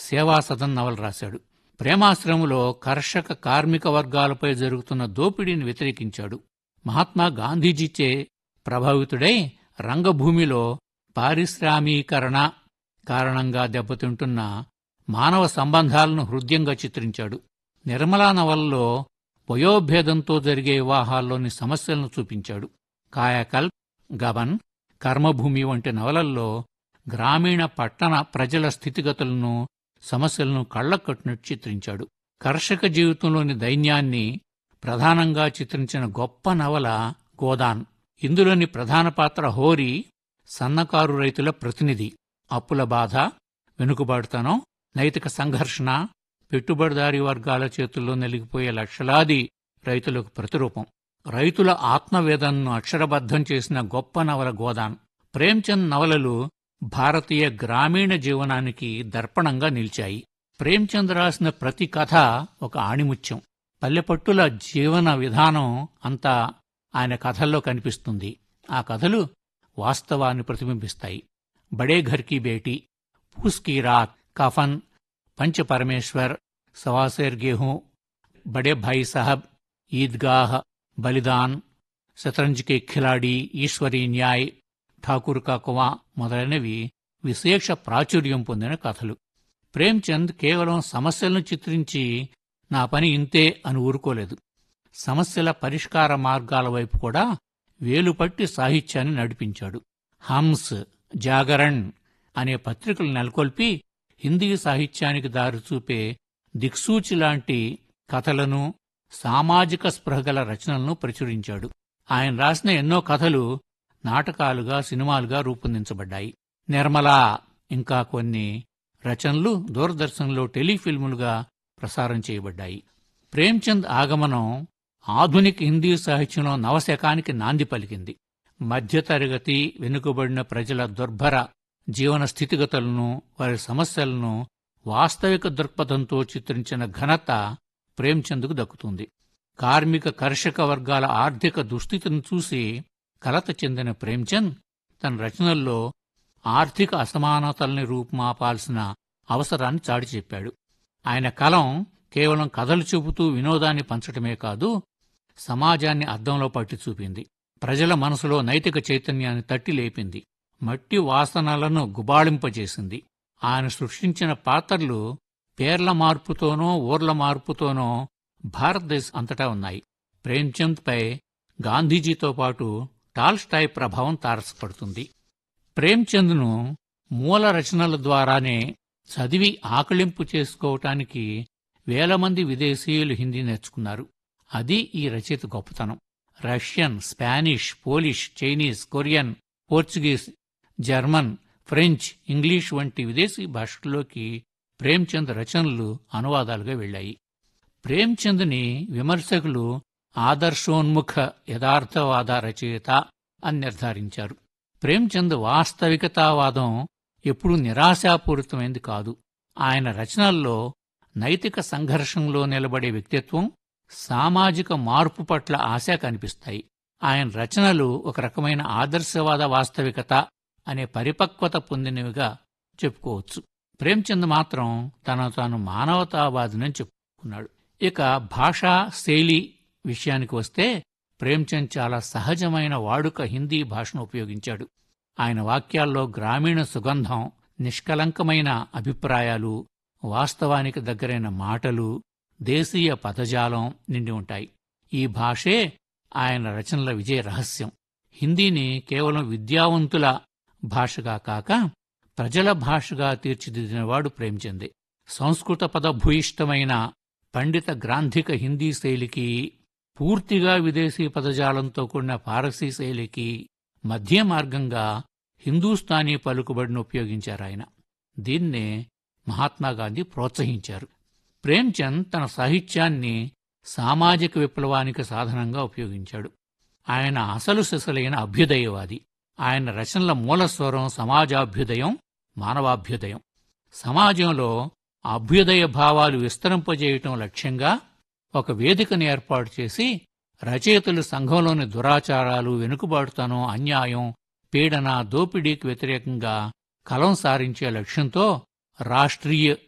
సేవాసదన్ నవల రాశాడు ప్రేమాశ్రమంలో కర్షక కార్మిక వర్గాలపై జరుగుతున్న దోపిడీని వ్యతిరేకించాడు మహాత్మా గాంధీజీచే ప్రభావితుడై రంగభూమిలో పారిశ్రామీకరణ కారణంగా దెబ్బతింటున్న మానవ సంబంధాలను హృదయంగా చిత్రించాడు నిర్మలా నవలలో వయోభేదంతో జరిగే వివాహాల్లోని సమస్యలను చూపించాడు కాయకల్ప్ గబన్ కర్మభూమి వంటి నవలల్లో గ్రామీణ పట్టణ ప్రజల స్థితిగతులను సమస్యలను కళ్లకట్టినట్టు చిత్రించాడు కర్షక జీవితంలోని దైన్యాన్ని ప్రధానంగా చిత్రించిన గొప్ప నవల గోదాన్ ఇందులోని ప్రధాన పాత్ర హోరీ సన్నకారు రైతుల ప్రతినిధి అప్పుల బాధ వెనుకబాటుతనం నైతిక సంఘర్షణ పెట్టుబడిదారీ వర్గాల చేతుల్లో నలిగిపోయే లక్షలాది రైతులకు ప్రతిరూపం రైతుల ఆత్మవేదనను అక్షరబద్ధం చేసిన గొప్ప నవల గోదాన్ ప్రేమ్చంద్ నవలలు భారతీయ గ్రామీణ జీవనానికి దర్పణంగా నిలిచాయి ప్రేమ్చంద్ రాసిన ప్రతి కథ ఒక ఆణిముత్యం పల్లెపట్టుల జీవన విధానం అంతా ఆయన కథల్లో కనిపిస్తుంది ఆ కథలు వాస్తవాన్ని ప్రతిబింబిస్తాయి బడే ఘర్ కీ బేటీ పూస్ కీ రాత్ కఫన్ పంచ పరమేశ్వర్ సవాసేర్ గేహూ బడే భాయి సాహబ్ ఈద్గాహ్ బలిదాన్ శతరంజ్ కే ఖిలాడి ఈశ్వరీ న్యాయ్ ఠాకూర్ కా కువా మొదలైనవి విశేష ప్రాచుర్యం పొందిన కథలు ప్రేమ్చంద్ కేవలం సమస్యలను చిత్రించి నా పని ఇంతే అని ఊరుకోలేదు సమస్యల పరిష్కార మార్గాల వైపు కూడా వేలుపట్టి సాహిత్యాన్ని నడిపించాడు హంస్ జాగరణ్ అనే పత్రికలు నెలకొల్పి హిందీ సాహిత్యానికి దారి చూపే దిక్సూచి లాంటి కథలను సామాజిక స్పృహగల రచనలను ప్రచురించాడు ఆయన రాసిన ఎన్నో కథలు నాటకాలుగా సినిమాలుగా రూపొందించబడ్డాయి నిర్మల ఇంకా కొన్ని రచనలు దూరదర్శన్లో టెలిఫిల్ములుగా ప్రసారం చేయబడ్డాయి ప్రేమ్చంద్ ఆగమనం ఆధునిక హిందీ సాహిత్యంలో నవశకానికి నాంది పలికింది మధ్యతరగతి వెనుకబడిన ప్రజల దుర్భర జీవన స్థితిగతులను వారి సమస్యలను వాస్తవిక దృక్పథంతో చిత్రించిన ఘనత ప్రేమ్చంద్కు దక్కుతుంది కార్మిక కర్షక వర్గాల ఆర్థిక దుస్థితిని చూసి కలత చెందిన ప్రేమ్చంద్ తన రచనల్లో ఆర్థిక అసమానతల్ని రూపుమాపాల్సిన అవసరాన్ని చాటి చెప్పాడు ఆయన కలం కేవలం కథలు చెబుతూ వినోదాన్ని పంచటమే కాదు సమాజాన్ని అద్దంలో పట్టి చూపింది ప్రజల మనసులో నైతిక చైతన్యాన్ని తట్టి లేపింది మట్టి వాసనలను గుబాళింపజేసింది ఆయన సృష్టించిన పాత్రలు పేర్ల మార్పుతోనో ఊర్ల మార్పుతోనో భారతదేశం అంతటా ఉన్నాయి ప్రేమ్చంద్ పై గాంధీజీతో పాటు టాల్స్టాయ్ ప్రభావం తారసపడుతుంది ప్రేమ్చంద్ను మూల రచనల ద్వారానే చదివి ఆకళింపు చేసుకోవటానికి వేల మంది విదేశీయులు హిందీ నేర్చుకున్నారు అది ఈ రచయిత గొప్పతనం Russian Spanish Polish Chinese Korean Portuguese German French English వంటి విదేశీ భాషల్లోకి ప్రేమ్చంద్ రచనలు అనువాదాలుగా వెళ్ళాయి ప్రేమ్చంద్ని విమర్శకులు ఆదర్శోన్ముఖ యథార్థవాద రచయిత అని నిర్ధారించారు ప్రేమ్చంద్ వాస్తవికతావాదం ఎప్పుడూ నిరాశాపూరితమైంది కాదు ఆయన రచనల్లో నైతిక సంఘర్షంలో నిలబడే వ్యక్తిత్వం సామాజిక మార్పు పట్ల ఆశ కనిపిస్తాయి ఆయన రచనలు ఒక రకమైన ఆదర్శవాద వాస్తవికత అనే పరిపక్వత పొందినవిగా చెప్పుకోవచ్చు ప్రేమ్చంద్ మాత్రం తన తాను మానవతావాదినని చెప్పుకున్నాడు ఇక భాషా శైలి విషయానికి వస్తే ప్రేమ్చంద్ చాలా సహజమైన వాడుక హిందీ భాషను ఉపయోగించాడు ఆయన వాక్యాల్లో గ్రామీణ సుగంధం నిష్కలంకమైన అభిప్రాయాలు వాస్తవానికి దగ్గరైన మాటలు దేశీయ పదజాలం నిండి ఉంటాయి ఈ భాషే ఆయన రచనల విజయ రహస్యం హిందీని కేవలం విద్యావంతుల భాషగా కాక ప్రజల భాషగా తీర్చిదిద్దినవాడు ప్రేమ్చందే సంస్కృత పదభూయిష్టమైన పండిత గ్రాంధిక హిందీ శైలికి పూర్తిగా విదేశీ పదజాలంతో కూడిన పారసీ శైలికి మధ్య మార్గంగా హిందూస్థానీ పలుకుబడిని ఉపయోగించారాయన దీన్నే మహాత్మాగాంధీ ప్రోత్సహించారు ప్రేమ్చంద్ తన సాహిత్యాన్ని సామాజిక విప్లవానికి సాధనంగా ఉపయోగించాడు ఆయన అసలు సిసలైన అభ్యుదయవాది ఆయన రచనల మూలస్వరం సమాజాభ్యుదయం మానవాభ్యుదయం సమాజంలో అభ్యుదయ భావాలు విస్తరింపజేయటం లక్ష్యంగా ఒక వేదికను ఏర్పాటు చేసి రచయితలు సంఘంలోని దురాచారాలు వెనుకబాటుతనం అన్యాయం పీడన దోపిడీకి వ్యతిరేకంగా కలం సారించే లక్ష్యంతో రాష్ట్రీయ